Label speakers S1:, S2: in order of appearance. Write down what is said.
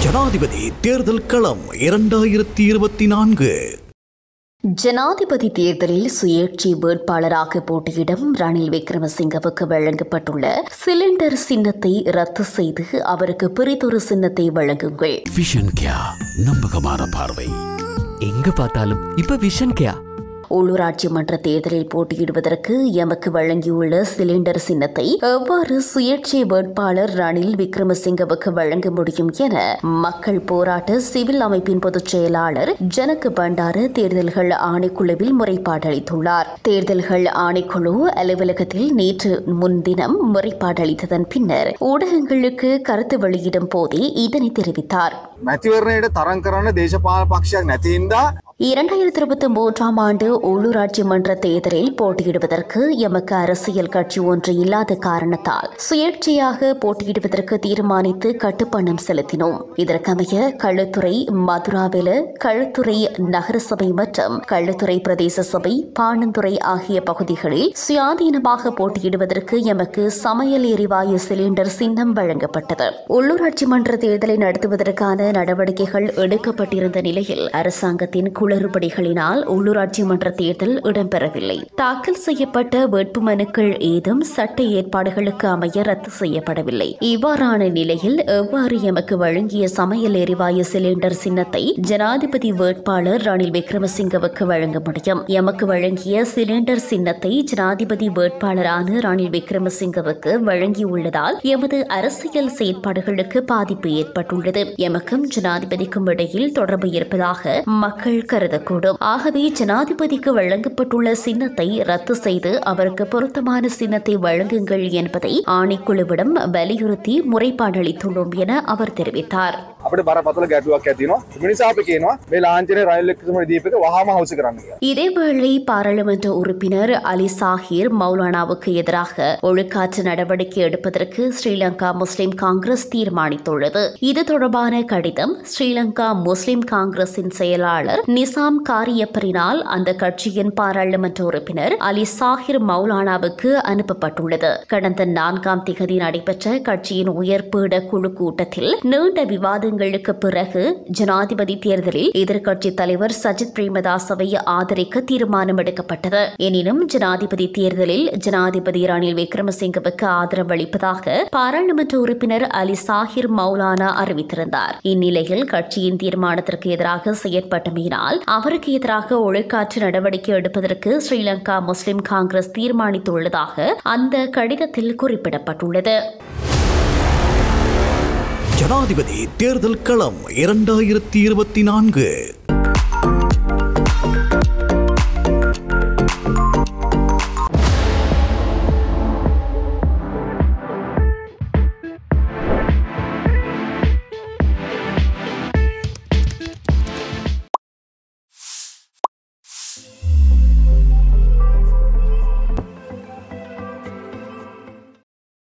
S1: ஜனாதிபதி தேர்தல் களம் இரண்டாயிரத்தி இருபத்தி நான்கு
S2: ஜனாதிபதி தேர்தலில் சுயேட்சை வேட்பாளராக போட்டியிடும் ரணில் விக்ரமசிங்கவுக்கு வழங்கப்பட்டுள்ள சிலிண்டர் சின்னத்தை ரத்து செய்து அவருக்கு பிரிதொரு சின்னத்தை வழங்குங்கள்
S3: விஷன் கியா நம்பகமான பார்வை
S4: எங்க பார்த்தாலும் இப்ப விஷன் கேயா
S2: உள்ளூராட்சி மன்ற தேர்தலில் போட்டியிடுவதற்கு எமக்கு வழங்கியுள்ள சிலிண்டர் சின்னத்தை எவ்வாறு சுயேட்சை வேட்பாளர் ரணில் விக்ரமசிங்கவுக்கு வழங்க முடியும் என மக்கள் போராட்ட சிவில் அமைப்பின் பொதுச் செயலாளர் ஜனக்கு பண்டார தேர்தல்கள் ஆணைக்குழுவில் முறைப்பாடு அளித்துள்ளார் தேர்தல்கள் ஆணைக்குழு அலுவலகத்தில் நேற்று முன்தினம் முறைப்பாடு அளித்ததன் பின்னர் ஊடகங்களுக்கு கருத்து வெளியிடும் போதே இதனை தெரிவித்தார்
S5: මැතිවරණයට තරං කරන්න දේශපාල පක්ෂයක් නැතින්දා
S2: இரண்டாயிரத்தி இருபத்தி மூன்றாம் ஆண்டு உள்ளூராட்சி மன்ற தேர்தலில் போட்டியிடுவதற்கு எமக்கு அரசியல் கட்சி ஒன்று இல்லாத காரணத்தால் சுயேட்சையாக போட்டியிடுவதற்கு தீர்மானித்து கட்டுப்பணம் செலுத்தினோம் இதற்கமைய கள்ளுத்துறை மதுராவில கள்ளுத்துறை நகரசபை மற்றும் கள்ளுத்துறை பிரதேச சபை பாணந்துறை ஆகிய பகுதிகளில் சுயாதீனமாக போட்டியிடுவதற்கு எமக்கு சமையல் எரிவாயு சிலிண்டர் சின்னம் வழங்கப்பட்டது உள்ளூராட்சி மன்ற தேர்தலை நடத்துவதற்கான நடவடிக்கைகள் எடுக்கப்பட்டிருந்த நிலையில் அரசாங்கத்தின் குளறுபடிகளினால் உள்ளூராட்சி மன்ற தேர்தல் இடம்பெறவில்லை தாக்கல் செய்யப்பட்ட வேட்புமனுக்கள் ஏதும் சட்ட ஏற்பாடுகளுக்கு அமைய ரத்து செய்யப்படவில்லை இவ்வாறான நிலையில் எவ்வாறு எமக்கு வழங்கிய சமையல் எரிவாயு சிலிண்டர் சின்னத்தை ஜனாதிபதி வேட்பாளர் ரணில் விக்ரமசிங்கவுக்கு வழங்க முடியும் எமக்கு வழங்கிய சிலிண்டர் சின்னத்தை ஜனாதிபதி வேட்பாளரான ரணில் விக்ரமசிங்கவுக்கு வழங்கியுள்ளதால் எமது அரசியல் செயற்பாடுகளுக்கு பாதிப்பு ஏற்பட்டுள்ளது எமக்கும் ஜனாதிபதிக்கும் இடையில் தொடர்பு இருப்பதாக மக்கள் கருதக்கூடும் ஆகவே ஜனாதிபதிக்கு வழங்கப்பட்டுள்ள சின்னத்தை ரத்து செய்து அவருக்கு பொருத்தமான சின்னத்தை வழங்குங்கள் என்பதை ஆணைக்குழுவிடம் வலியுறுத்தி முறைப்பாடு அளித்துள்ளோம் என அவர் தெரிவித்தார்
S5: අපට බරපතල ගැටුවක් ඇතිනවා මිනිසා අපි කියනවා මේ ලාංචනය රයිල්ලෙක්තුම දීපක වහම හවස කරන්න කියලා.
S2: இதேவேளை பாராளுமன்ற உறுப்பினர் அலி சாஹிர் மௌலானாவுக்கு எதிராக ஒழுக்காற்று நடவடிக்கை எடுப்பதற்கு ஸ்ரீலங்கா முஸ்லிம் காங்கிரஸ் தீர்மானித்துள்ளது இது தொடர்பான கடிதம் ஸ்ரீலங்கா முஸ்லிம் காங்கிரசின் செயலாளர் நிசாம் காரியப்பரினால் அந்த கட்சியின் பாராளுமன்ற உறுப்பினர் அலி சாஹிர் மௌலானாவுக்கு அனுப்பப்பட்டுள்ளது கடந்த நான்காம் திகதி நடைபெற்ற கட்சியின் உயர்பீட குழு கூட்டத்தில் நீண்ட விவாதங்களுக்கு பிறகு ஜனாதிபதி தேர்தலில் எதிர்க்கட்சித் தலைவர் சஜித் பிரேமதாசவை ஆதரிக்க தீர்மானம் எடுக்கப்பட்டது எனினும் ஜனாதிபதி தேர்தலில் ஜனாதிபதி ரணில் விக்ரமசிங்கவுக்கு ஆதரவு அளிப்பதாக பாராளுமன்ற உறுப்பினர் அலி சாஹிர் மௌலானா அறிவித்திருந்தார் இந்நிலையில் கட்சியின் தீர்மானத்திற்கு எதிராக செயற்பட்டமையினால் அவருக்கு எதிராக ஒழுக்காற்று நடவடிக்கை எடுப்பதற்கு ஸ்ரீலங்கா முஸ்லிம் காங்கிரஸ் தீர்மானித்துள்ளதாக அந்த கடிதத்தில் குறிப்பிடப்பட்டுள்ளது
S1: ஜனாதிபதி தேர்தல் களம் இரண்டாயிரத்தி இருபத்தி நான்கு